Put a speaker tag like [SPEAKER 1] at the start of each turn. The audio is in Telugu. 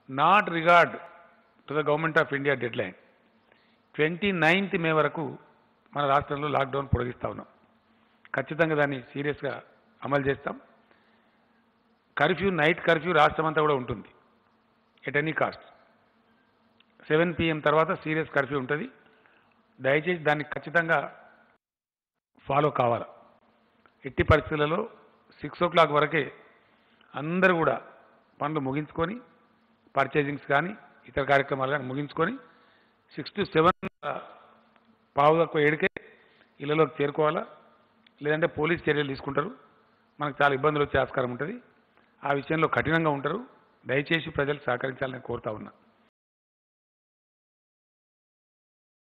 [SPEAKER 1] not regard to the government of India deadline twenty ninth May వరకు మన రాష్ట్రంలో లాక్డౌన్ పొడిగిస్తా ఉన్నాం ఖచ్చితంగా దాన్ని సీరియస్గా అమలు చేస్తాం కర్ఫ్యూ నైట్ కర్ఫ్యూ రాష్ట్రం అంతా కూడా ఉంటుంది at any cost seven PM తర్వాత సీరియస్ కర్ఫ్యూ ఉంటుంది దయచేసి దాన్ని ఖచ్చితంగా ఫాలో కావాలి ఎట్టి పరిస్థితులలో సిక్స్ ఓ క్లాక్ వరకే అందరూ కూడా పనులు ముగించుకొని పర్చేజింగ్స్ కానీ ఇతర కార్యక్రమాలు కానీ ముగించుకొని సిక్స్ టు సెవెన్ పావు తక్కువ ఏడుకే ఇళ్లలోకి చేరుకోవాలా లేదంటే పోలీస్ చర్యలు తీసుకుంటారు మనకు చాలా ఇబ్బందులు వచ్చే ఆస్కారం ఉంటుంది ఆ విషయంలో కఠినంగా ఉంటారు దయచేసి ప్రజలు సహకరించాలని కోరుతా ఉన్నా